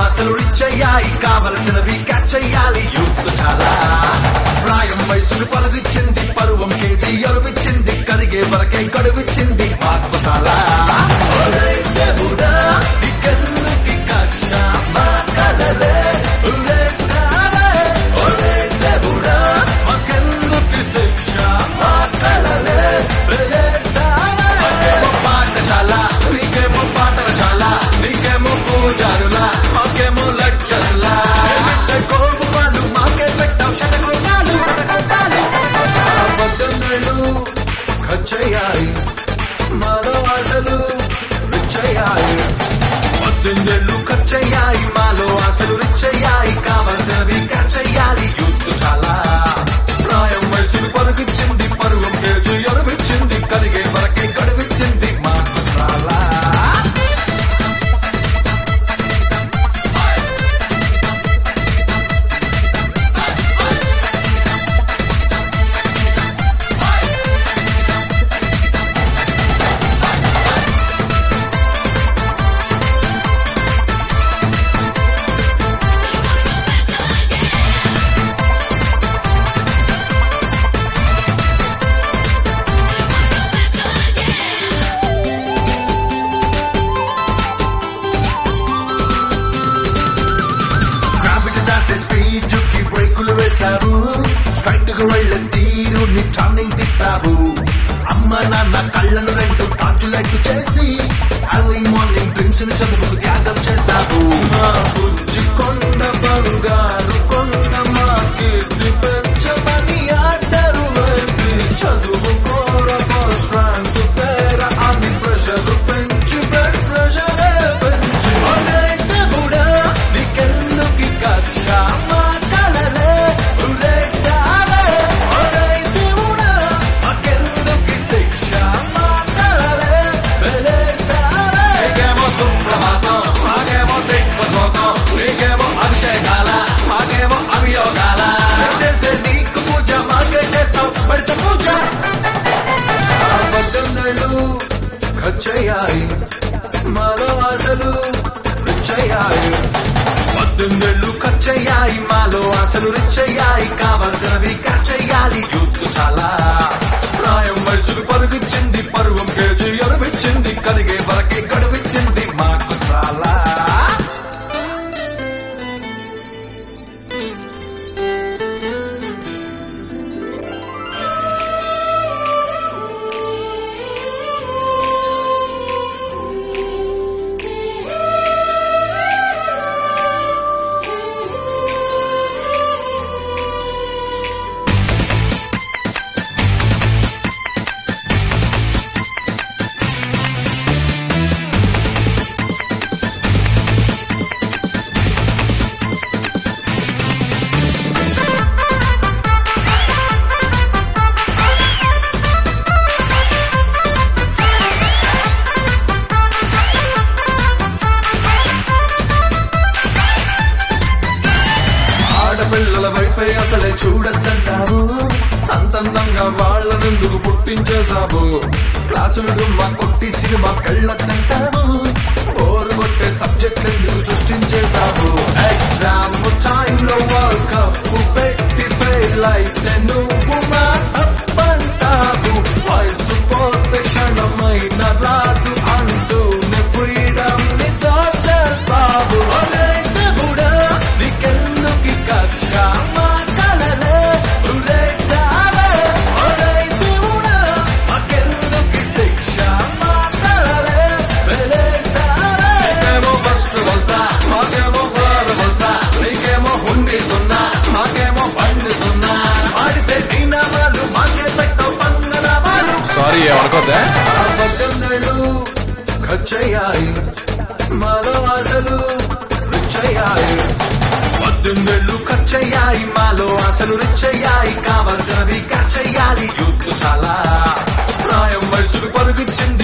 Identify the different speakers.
Speaker 1: ఆశలు రిచ్చయ్యాయి కావలసినవి క్యాచ్ చెయ్యాలి యూత్ చాలా ప్రాయం వయసును పలువిచ్చింది పరువం కేజీ అరువిచ్చింది కరిగే వరకే కడువిచ్చింది మాత్మసాల ఇకెందుకి కక్ష మా కలలే ఉరే సావే ఒరే దేవుడా మాకెందుకి శిక్ష మా కలలే ఉరే సావే మాకేమో పాఠశాల నీకేమో పాఠశాల నీకేమో పూజారుల మాకేమో లెక్చర్ల కోపు వాళ్ళు మాకే పెట్టాం శతకోటాలు పద్దెనిమిదేళ్ళు ఖర్చయ్యాయి మాలో ఆశలు రిచ్చయ్యాయి పద్దెనిమిదేళ్ళు ఖర్చయ్యాయి మాలో ఆశలు రిచ్చయ్యాయి కావలసినవి ఖర్చయ్యాలి యూత్ చాలా ప్రాయం వయసును పరుగుచ్చింది పరువం కేజీ అనిపించింది కరిగే వరకే గడిపించింది మాకు చాలా గ్రావిటీ దాటే స్పీడ్ కి బ్రేకులు వేశావు స్ట్రైట్ గా వెళ్ళే తీరు నీ టర్నింగ్ తిప్పావు అమ్మ నాన్న కళ్ళను రెండు టార్చ్ లైట్ చేసి అర్లీ మార్నింగ్ డ్రీమ్స్ ని చదువుకు త్యాగం చేశావు మా బుజ్జి కొండ బంగారు కొండ మా కీర్తి పెంచమని ఆటరు వేసి చదువు కోర ఫస్ట్ ర్యాంక్ పేర అని ప్రెషర్ పెంచి బ్లడ్ ప్రెషర్ పెంచి ఒరే దేవుడా నీకెందుకు కక్ష మా కలలే ఉరే సావే ఒరే దేవుడా మాకెందుకు శిక్ష మా కలలే ఉరే సావే నీకేమో సుప్రభాతం మాకేమో దిక్వశోకం నీకేమో అభిషేకాల మాకేమో అభియోగాల చేస్తే నీకు పూజ మాకే చేస్తావు పెడత పూజ పద్దెనిమిదేళ్ళు ఖర్చయ్యాయి మాలో ఆశలు రిచ్చయ్యాయి పద్దెనిమిదేళ్ళు ఖర్చయ్యాయి మాలో ఆశలు రిచ్చయ్యాయి కావలసినవి ఖర్చయ్యాలి యూత్ చాలా ప్రాయం వయసుకు పరుగుచ్చింది పరువం కేజీ అనిపించింది కరిగే వరకే గడిపించింది మాకు చాలా ఆడపిల్లల వైపే అసలే చూడద్దంటావు అంతందంగా వాళ్ళనెందుకు పుట్టించేశావు క్లాసులు డుమ్మా కొట్టి సినిమా కళ్ళద్దంటావు ఓరు కొట్టే సబ్జెక్ట్ ఎందుకు సృష్టించేశావు ఎగ్జామ్ టైంలో వరల్డ్ కప్ పెట్టి ఫెయిల్ అయితే నువ్వు మా తప్పంటావు వయసు పోతే క్షణమైన రాదు అంటూ ఫ్రీడమ్ ని దోచేస్తావు ఒరే దేవుడా నీకెందుకు కక్ష మా కలలే ఉరే సావే ఒరే దేవుడా మాకెందుకు శిక్ష మా కలలే వెలే సావే నీకేమో ఫస్ట్ వలస మాకేమో ఫార్ వలస నీకేమో హుండీ సున్నా మాకేమో బండి సున్నా ఆడితే దీనామాలు మాకే పెట్టవు పంగనామాలు
Speaker 2: సారీ ఏమనుకోద్దా
Speaker 1: పద్దెనిమిదేళ్ళు ఖర్చయ్యాయి మాలో ఆశలు రిచ్చయ్యాయి పద్దెనిమిదేళ్ళు ఖర్చయ్యాయి మాలో ఆశలు రిచ్చయ్యాయి కావలసినవి ఖర్చయ్యాలి యూత్ చాలా ప్రాయం వయసుకు పరుగుచ్చింది